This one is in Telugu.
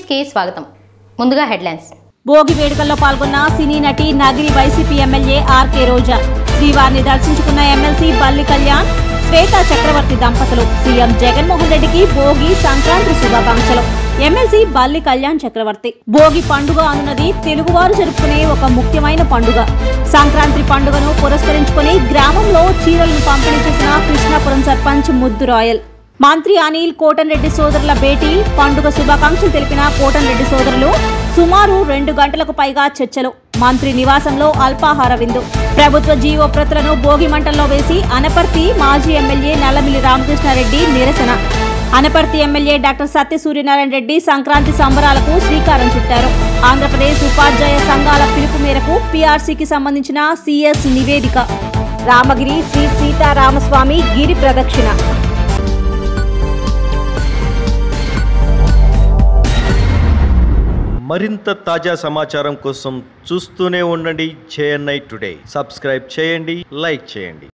కి స్వాగతం ముందుగా హెడ్లైన్స్ భోగి వేడుకల్లో పాల్గొన్న సినీ నటి Nagari YCP MLA RK Roja శ్రీవారిని దర్శించుకున్న ఎమ్మెల్సీ బల్లి కళ్యాణ్ శ్వేత చక్రవర్తి దంపతులు సీఎం జగన్మోహన్ రెడ్డికి భోగి సంక్రాంతి శుభాకాంక్షలు ఎమ్మెల్సీ బల్లి కళ్యాణ్ చక్రవర్తి భోగి పండుగ అనున్నది తెలుగువారు జరుపుకునే ఒక ముఖ్యమైన పండుగ సంక్రాంతి పండుగను పురస్కరించుకుని గ్రామంలో చీరలను పంపిణీ చేసిన కృష్ణాపురం సర్పంచ్ ముద్దు రాయల్ మంత్రి అనిల్ కోటన్ రెడ్డి సోదరుల భేటీ పండుగ శుభాకాంక్షలు తెలిపిన కోటన్ రెడ్డి సోదరులు సుమారు రెండు గంటలకు పైగా చర్చలు మంత్రి నివాసంలో అల్పాహార విందు ప్రభుత్వ జీవో ప్రతులను భోగి మంటల్లో వేసి అనపర్తి మాజీ ఎమ్మెల్యే నల్లమిల్లి రామకృష్ణారెడ్డి నిరసన అనపర్తి ఎమ్మెల్యే డాక్టర్ సత్య సూర్యనారాయణ రెడ్డి సంక్రాంతి సంబరాలకు శ్రీకారం చుట్టారు ఆంధ్రప్రదేశ్ ఉపాధ్యాయ సంఘాల పిలుపు మేరకు పీఆర్సీకి సంబంధించిన సిఎస్ నివేదిక రామగిరి శ్రీ సీతారామస్వామి గిరి ప్రదక్షిణ మరింత తాజా సమాచారం కోసం చూస్తూనే ఉండండి జేఎన్ఐ టుడే సబ్స్క్రైబ్ చేయండి లైక్ చేయండి